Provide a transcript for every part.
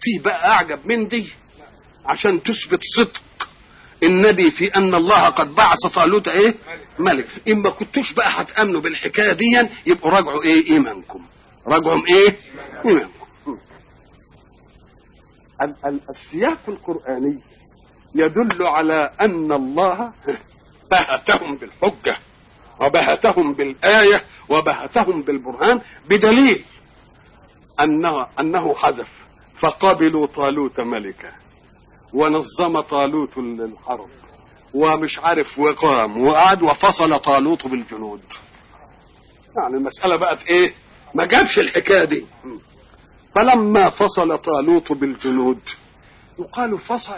فيه بقى اعجب من دي عشان تثبت صدق النبي في ان الله قد بعث طالوت ايه ملك اما كنتوش بقى هتامنوا بالحكايه دي يبقوا راجعوا ايه ايمانكم راجعوا ايه ايمانكم ال- ال- السياق القراني يدل على ان الله بهتهم بالحجه وبهتهم بالايه وبهتهم بالبرهان بدليل انه انه حذف فقبلوا طالوت ملكا ونظم طالوت الحرب ومش عارف وقام وقعد وفصل طالوت بالجنود يعني المسألة بقت ايه ما جابش الحكاية دي فلما فصل طالوت بالجنود يقال فصل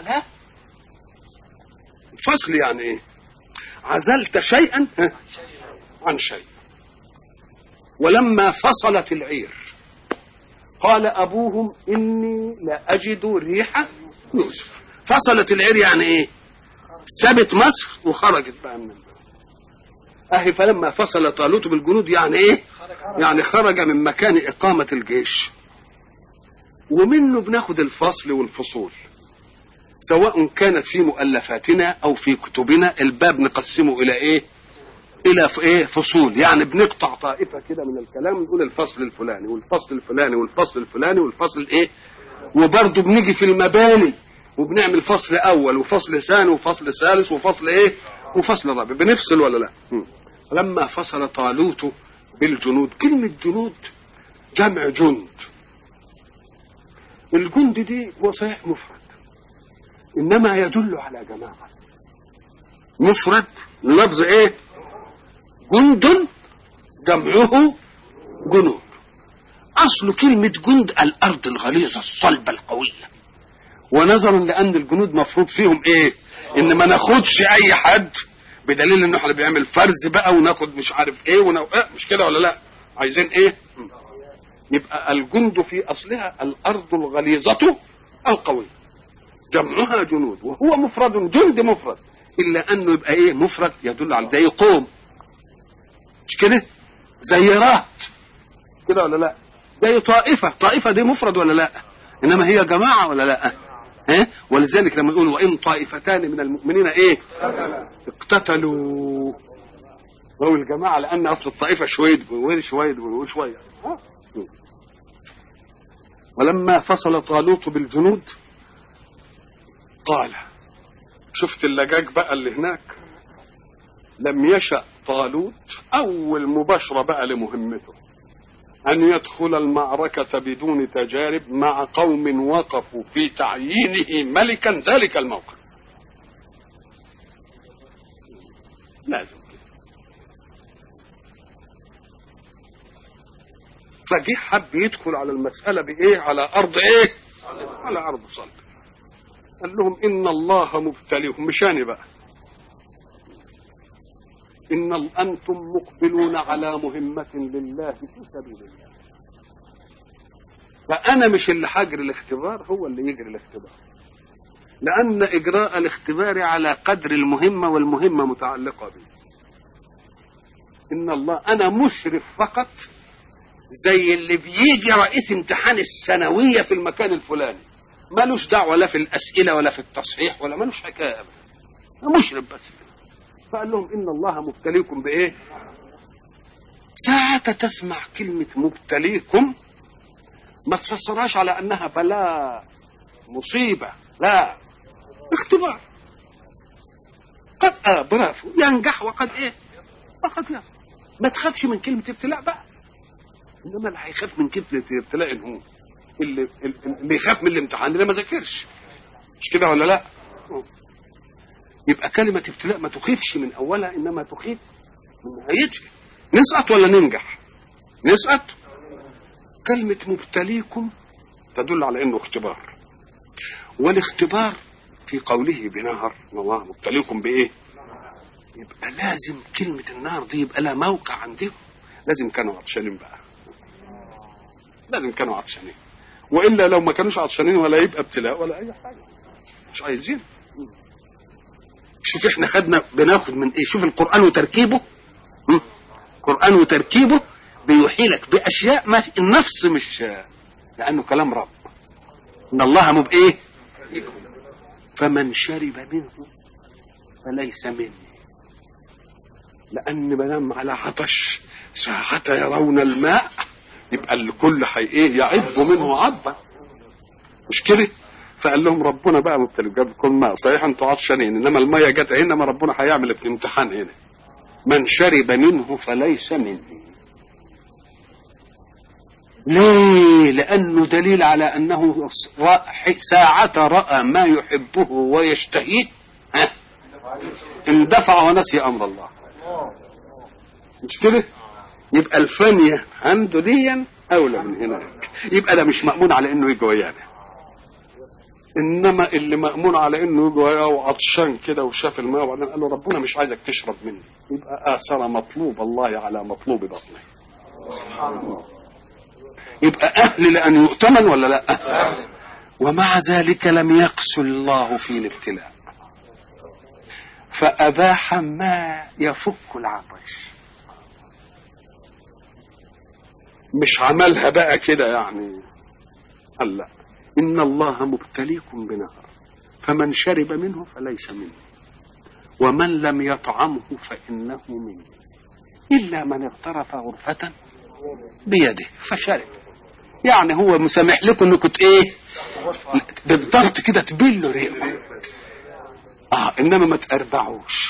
الفصل يعني ايه عزلت شيئا عن شيء ولما فصلت العير قال ابوهم اني لا اجد ريح يوسف فصلت العير يعني ايه سابت مصر وخرجت بقى من اهي فلما فصل طالوت بالجنود يعني ايه يعني خرج من مكان اقامه الجيش ومنه بناخد الفصل والفصول سواء كانت في مؤلفاتنا او في كتبنا الباب نقسمه الى ايه الى ف- ايه فصول يعني بنقطع طائفه كده من الكلام نقول الفصل الفلاني والفصل الفلاني والفصل الفلاني والفصل الايه وبرضه بنيجي في المباني وبنعمل فصل اول وفصل ثاني وفصل ثالث وفصل ايه وفصل رابع بنفصل ولا لا مم. لما فصل طالوت بالجنود كلمة جنود جمع جند الجند دي هو صحيح مفرد انما يدل على جماعة مفرد لفظ ايه جند جمعه جنود اصل كلمة جند الارض الغليظة الصلبة القوية ونظرا لان الجنود مفروض فيهم ايه ان ما ناخدش اي حد بدليل ان احنا بيعمل فرز بقى وناخد مش عارف ايه ونو... إيه مش كده ولا لا عايزين ايه م. يبقى الجند في اصلها الارض الغليظة القوية جمعها جنود وهو مفرد جند مفرد الا انه يبقى ايه مفرد يدل على زي قوم مش كده زي رات كده ولا لا زي طائفة طائفة دي مفرد ولا لا انما هي جماعة ولا لا ها ولذلك لما يقول وان طائفتان من المؤمنين ايه اقتتلوا هو الجماعة لان اصل الطائفة شوية وين شوية وشوية ها؟ ولما فصل طالوت بالجنود قال شفت اللجاج بقى اللي هناك لم يشأ طالوت أول مباشرة بقى لمهمته أن يدخل المعركة بدون تجارب مع قوم وقفوا في تعيينه ملكا ذلك الموقف لازم فجه حب يدخل على المسألة بإيه على أرض إيه على أرض صلب قال لهم إن الله مبتليكم مشاني بقى إن ال- أنتم مقبلون على مهمة لله في سبيل الله فأنا مش اللي حجر الاختبار هو اللي يجري الاختبار لأن إجراء الاختبار على قدر المهمة والمهمة متعلقة به إن الله أنا مشرف فقط زي اللي بيجي رئيس امتحان الثانوية في المكان الفلاني ملوش دعوة لا في الأسئلة ولا في التصحيح ولا ملوش حكاية أبدا مشرف بس فقال لهم إن الله مبتليكم بإيه ساعة تسمع كلمة مبتليكم ما تفسرهاش على أنها بلاء مصيبة لا اختبار قد آه برافو ينجح وقد ايه وقد لا ما تخافش من كلمة ابتلاء بقى انما اللي هيخاف من كلمة الابتلاء إن هو اللي اللي يخاف من الامتحان اللي ما ذاكرش مش كده ولا لا يبقى كلمة ابتلاء ما تخيفش من أولها إنما تخيف من نهايتها نسقط ولا ننجح نسقط كلمة مبتليكم تدل على إنه اختبار والاختبار في قوله بنهر إن الله مبتليكم بإيه يبقى لازم كلمة النار دي يبقى لها موقع عندهم لازم كانوا عطشانين بقى لازم كانوا عطشانين والا لو ما كانوش عطشانين ولا يبقى ابتلاء ولا اي حاجه مش عايزين شوف احنا خدنا بناخد من ايه شوف القران وتركيبه م? القران وتركيبه بيوحي لك باشياء ما النفس مش لانه كلام رب ان الله مب ايه فمن شرب منه فليس مني لان ما دام على عطش ساعة يرون الماء يبقى الكل حي ايه يعب منه عبا مش كده فقال لهم ربنا بقى مبتلي جاب لكم ماء صحيح انتوا عطشانين انما الميه جت هنا ما ربنا هيعمل امتحان هنا من شرب منه فليس مني ليه لانه دليل على انه ساعة راى ما يحبه ويشتهيه ها اندفع ونسي امر الله مش كده يبقى الفانية عنده ديا اولى من هناك يبقى ده مش مأمون على انه يجي ويانا انما اللي مأمون على انه يجي وياه وعطشان كده وشاف الماء وبعدين قال له ربنا مش عايزك تشرب مني يبقى اثر مطلوب الله على مطلوب بطنه يبقى اهل لان يؤتمن ولا لا ومع ذلك لم يقسو الله في الابتلاء فاباح ما يفك العطش مش عملها بقى كده يعني قال لا إن الله مبتليكم بنهر فمن شرب منه فليس منه ومن لم يطعمه فإنه مني إلا من اغترف غرفة بيده فشرب يعني هو مسامح لكم انكم ايه بالضغط كده تبلوا ريقه اه انما ما تقربعوش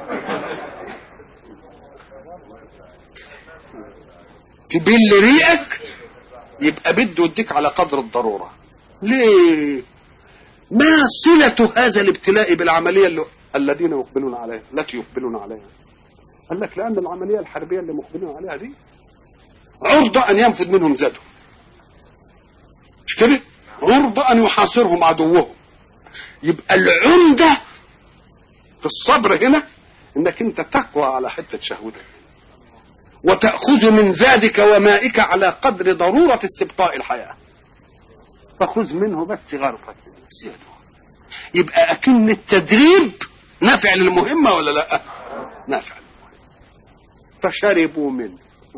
تبل ريقك يبقى بده يديك على قدر الضروره ليه ما صلة هذا الابتلاء بالعملية اللي الذين يقبلون عليها التي يقبلون عليها قال لك لأن العملية الحربية اللي مقبلون عليها دي عرضة أن ينفذ منهم زادهم مش كده عرضة أن يحاصرهم عدوهم يبقى العمدة في الصبر هنا انك انت تقوى على حتة شهوتك وتأخذ من زادك ومائك على قدر ضرورة استبقاء الحياة فخذ منه بس غرفة زيادة يبقى أكن التدريب نافع للمهمة ولا لا نافع فشربوا منه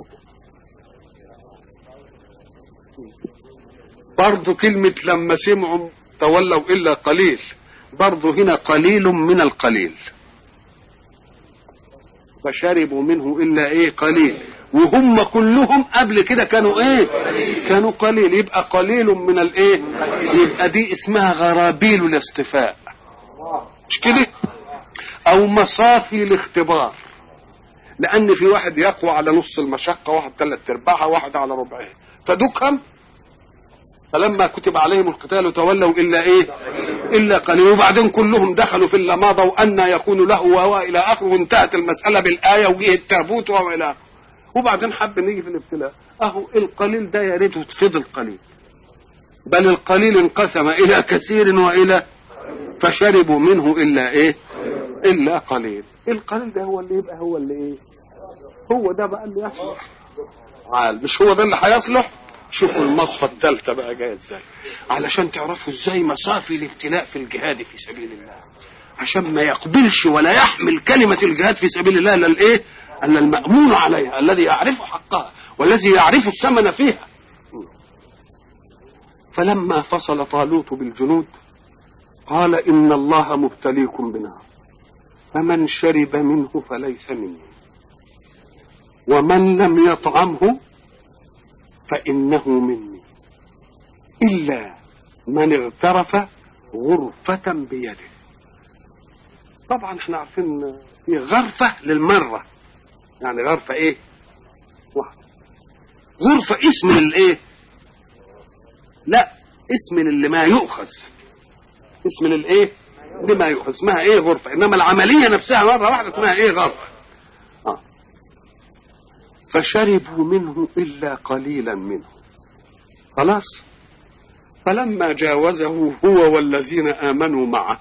برضو كلمة لما سمعوا تولوا إلا قليل برضو هنا قليل من القليل فشربوا منه إلا إيه قليل وهم كلهم قبل كده كانوا ايه كانوا قليل يبقى قليل من الايه يبقى دي اسمها غرابيل الاصطفاء مش كده او مصافي الاختبار لان في واحد يقوى على نص المشقه واحد ثلاث ارباعها واحد على ربعها فدكهم فلما كتب عليهم القتال تولوا الا ايه الا قليل وبعدين كلهم دخلوا في اللي مضى وان يكون له والى اخره وانتهت المساله بالايه وجه التابوت والى اخره وبعدين حب نيجي في الابتلاء اهو القليل ده يا ريته فضل قليل بل القليل انقسم الى كثير والى فشربوا منه الا ايه الا قليل القليل ده هو اللي يبقى هو اللي ايه هو ده بقى اللي يصلح عال مش هو ده اللي هيصلح شوفوا المصفى الثالثة بقى جاية ازاي علشان تعرفوا ازاي مصافي الابتلاء في الجهاد في سبيل الله عشان ما يقبلش ولا يحمل كلمة الجهاد في سبيل الله الا الايه الا المأمون عليها الذي يعرف حقها والذي يعرف الثمن فيها فلما فصل طالوت بالجنود قال إن الله مبتليكم بنار فمن شرب منه فليس مني ومن لم يطعمه فإنه مني إلا من اغترف غرفة بيده طبعا احنا عارفين في غرفة للمرة يعني غرفة ايه واحدة غرفة اسم للايه لا اسم للي ما يؤخذ اسم للايه لما يؤخذ اسمها ايه غرفة انما العملية نفسها مرة واحدة اسمها ايه غرفة آه. فشربوا منه الا قليلا منه خلاص فلما جاوزه هو والذين امنوا معه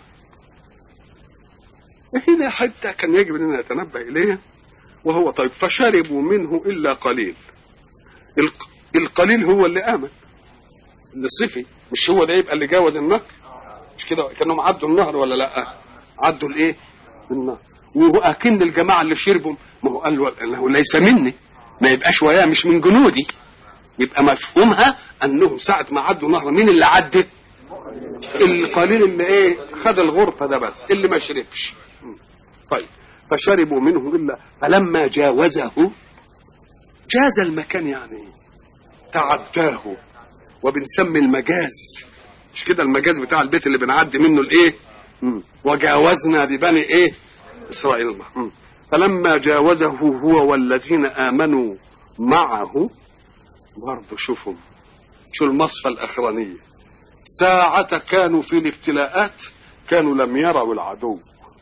هنا حتى كان يجب ان نتنبه اليها وهو طيب فشربوا منه الا قليل القليل هو اللي امن اللي صفي مش هو ده يبقى اللي جاوز النهر مش كده كانهم عدوا النهر ولا لا عدوا الايه النهر واكن الجماعه اللي شربوا ما هو قال انه ليس مني ما يبقاش وياه مش من جنودي يبقى مفهومها انهم ساعه ما عدوا نهر مين اللي عدى القليل اللي ايه خد الغرفه ده بس اللي ما شربش طيب فشربوا منه الا فلما جاوزه جاز المكان يعني تعداه وبنسمي المجاز مش كده المجاز بتاع البيت اللي بنعدي منه الايه مم. وجاوزنا ببني ايه اسرائيل مم. فلما جاوزه هو والذين امنوا معه برضه شوفوا شو المصفى الاخرانيه ساعة كانوا في الابتلاءات كانوا لم يروا العدو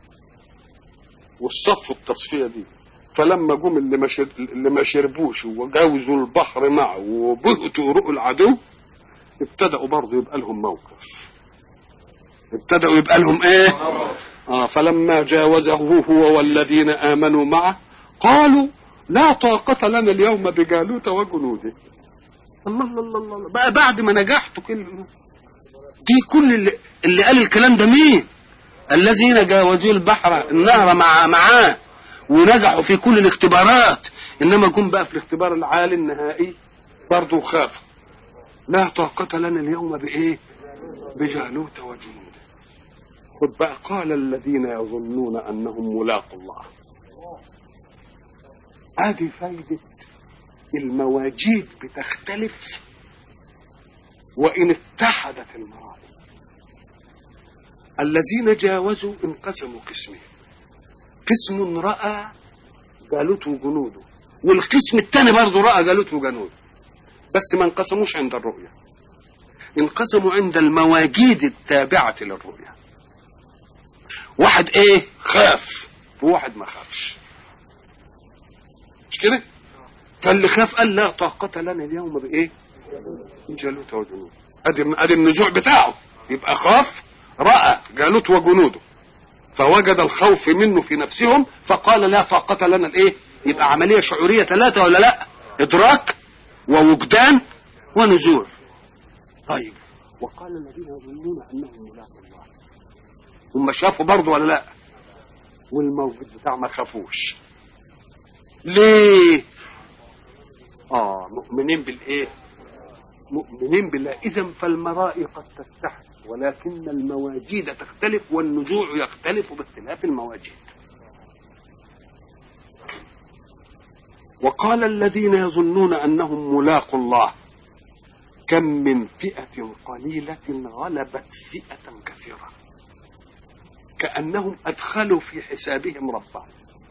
والصف التصفية دي فلما جم اللي ما شر... اللي ما شربوش وجاوزوا البحر معه وبهتوا رؤوا العدو ابتدأوا برضه يبقى لهم موقف ابتدأوا يبقى لهم ايه اه فلما جاوزه هو والذين آمنوا معه قالوا لا طاقة لنا اليوم بجالوت وجنوده الله الله الله الله بقى بعد ما نجحتوا كل دي كل اللي, اللي قال الكلام ده مين الذين جاوزوا البحر النهر مع معاه ونجحوا في كل الاختبارات انما جم بقى في الاختبار العالي النهائي برضه خافوا لا طاقة لنا اليوم بإيه؟ بجالوت وجنوده خد بقى قال الذين يظنون أنهم ملاقوا الله هذه فايدة المواجيد بتختلف وإن اتحدت المراتب الذين جاوزوا انقسموا قسمين قسم رأى جالوت وجنوده والقسم الثاني برضه رأى جالوت وجنوده بس ما انقسموش عند الرؤية انقسموا عند المواجيد التابعة للرؤية واحد ايه خاف وواحد ما خافش مش كده فاللي خاف قال لا طاقة لنا اليوم بايه جالوت وجنوده ادي ادي النزوع بتاعه يبقى خاف رأى جالوت وجنوده فوجد الخوف منه في نفسهم فقال لا طاقة لنا الايه يبقى عملية شعورية ثلاثة ولا لا ادراك ووجدان ونزوع طيب وقال الذين يظنون انهم ملاقوا الله هم شافوا برضه ولا لا والموجود بتاع ما خافوش ليه اه مؤمنين بالايه مؤمنين بالله اذا فالمرائي قد تتحد ولكن المواجيد تختلف والنزوع يختلف باختلاف المواجيد وقال الذين يظنون انهم ملاقوا الله كم من فئة قليلة غلبت فئة كثيرة كأنهم أدخلوا في حسابهم ربهم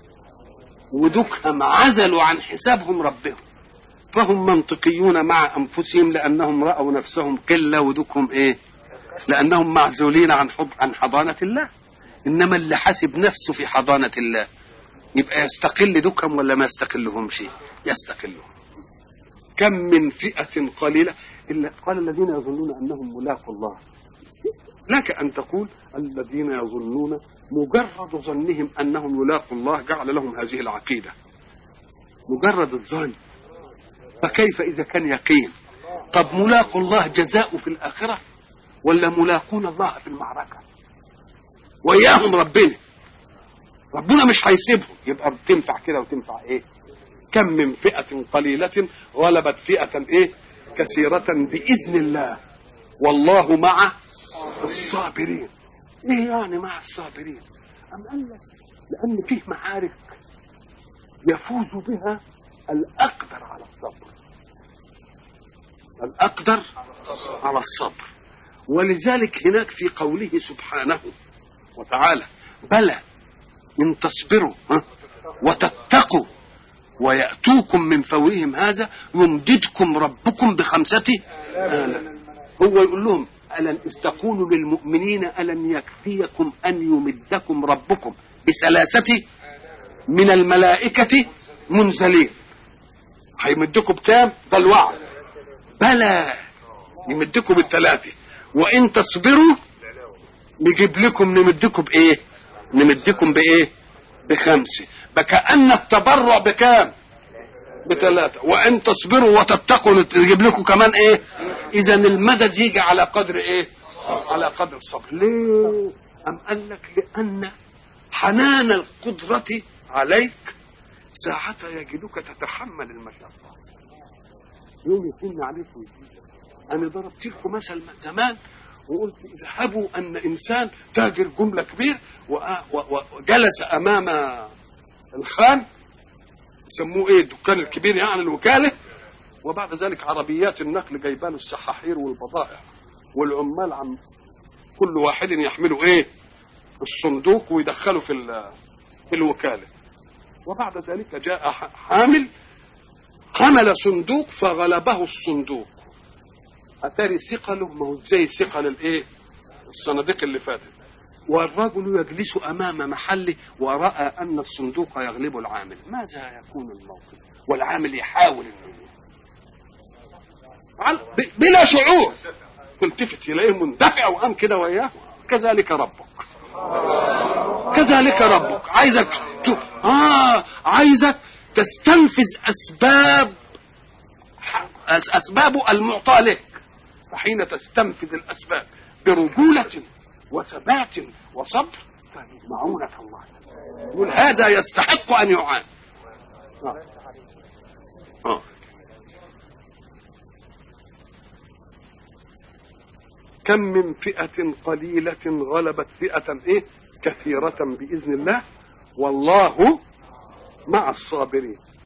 ودكهم عزلوا عن حسابهم ربهم فهم منطقيون مع أنفسهم لأنهم رأوا نفسهم قلة ودكهم إيه لأنهم معزولين عن حب عن حضانة الله إنما اللي حاسب نفسه في حضانة الله يبقى يستقل دكهم ولا ما يستقلهمش يستقلهم كم من فئة قليلة إلا قال الذين يظنون أنهم ملاقوا الله لك أن تقول الذين يظنون مجرد ظنهم أنهم يلاقوا الله جعل لهم هذه العقيدة مجرد الظن فكيف إذا كان يقين طب ملاقوا الله جزاء في الآخرة ولا ملاقون الله في المعركة وإياهم ربنا ربنا مش هيسيبهم يبقى بتنفع كده وتنفع ايه كم من فئة قليلة غلبت فئة ايه كثيرة بإذن الله والله مع الصابرين ايه يعني مع الصابرين أم قال لك لأن فيه معارك يفوز بها الأقدر على الصبر الأقدر على الصبر ولذلك هناك في قوله سبحانه وتعالى بلى إن تصبروا ها وتتقوا ويأتوكم من فورهم هذا يمددكم ربكم بخمسة آلاف هو يقول لهم ألن استقولوا للمؤمنين ألن يكفيكم أن يمدكم ربكم بثلاثة من الملائكة منزلين هيمدكم بكام؟ ده الوعد بلى يمدكم بالثلاثة وإن تصبروا نجيب لكم نمدكم بإيه؟ نمدكم بإيه؟ بخمسة فكأن التبرع بكام؟ بثلاثة وإن تصبروا وتتقوا نجيب لكم كمان إيه؟ إذا المدد يجي على قدر إيه؟ على قدر الصبر ليه؟ أم قال لك لأن حنان القدرة عليك ساعتها يجدك تتحمل المشقة يوم يكون عليك ويجيك أنا ضربت لكم مثل زمان وقلت اذهبوا ان انسان تاجر جمله كبير وأ- و- و- وجلس امام الخان يسموه ايه الدكان الكبير يعني الوكاله وبعد ذلك عربيات النقل جايبان السحاحير والبضائع والعمال عم كل واحد يحمله ايه الصندوق ويدخله في ال- في الوكاله وبعد ذلك جاء ح- حامل حمل صندوق فغلبه الصندوق اتاري ثقله ما هو زي ثقل الايه الصناديق اللي فاتت والرجل يجلس امام محله وراى ان الصندوق يغلب العامل ماذا يكون الموقف والعامل يحاول انه عل- ب- بلا شعور تلتفت اليه مندفع وقام كده وياه كذلك ربك كذلك ربك عايزك ت... اه عايزك تستنفذ اسباب أس- اسبابه المعطى لك فحين تستنفذ الاسباب برجوله وثبات وصبر فمعونك الله يقول هذا يستحق ان يعان آه. آه. كم من فئة قليلة غلبت فئة إيه كثيرة بإذن الله والله مع الصابرين